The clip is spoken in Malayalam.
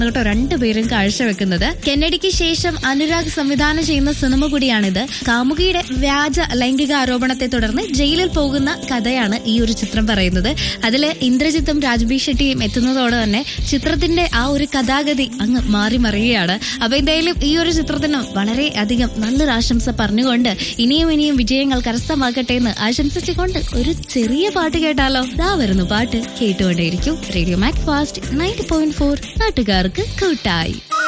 കേട്ടോ രണ്ടുപേരും കാഴ്ചവെക്കുന്നത് കെന്നഡിക്ക് ശേഷം അനുരാഗ് സംവിധാനം ചെയ്യുന്ന സിനിമ കൂടിയാണിത് കാമുകിയുടെ വ്യാജ ലൈംഗിക ആരോപണത്തെ തുടർന്ന് ജയിലിൽ പോകുന്ന കഥയാണ് ഈ ഒരു ചിത്രം പറയുന്നത് അതിൽ ഇന്ദ്രജിത്തും രാജ്ബി ഷെട്ടിയും എത്തുന്നതോടെ തന്നെ ചിത്രത്തിന്റെ ആ ഒരു കഥാഗതി അങ്ങ് മാറി മറിയുകയാണ് അപ്പൊ എന്തായാലും ഈ ഒരു ചിത്രത്തിന് വളരെ അധികം നല്ലൊരു ആശംസ പറഞ്ഞുകൊണ്ട് ഇനിയും ഇനിയും വിജയങ്ങൾ കരസ്ഥമാക്കട്ടെ എന്ന് ആശംസിച്ചുകൊണ്ട് ഒരു ചെറിയ പാട്ട് കേട്ടാലോ ദാ വരുന്നു പാട്ട് കേട്ടുകൊണ്ടേയിരിക്കും Radio Mac Fast ninety point four നാട്ടുകാർക്ക് കൂട്ടായി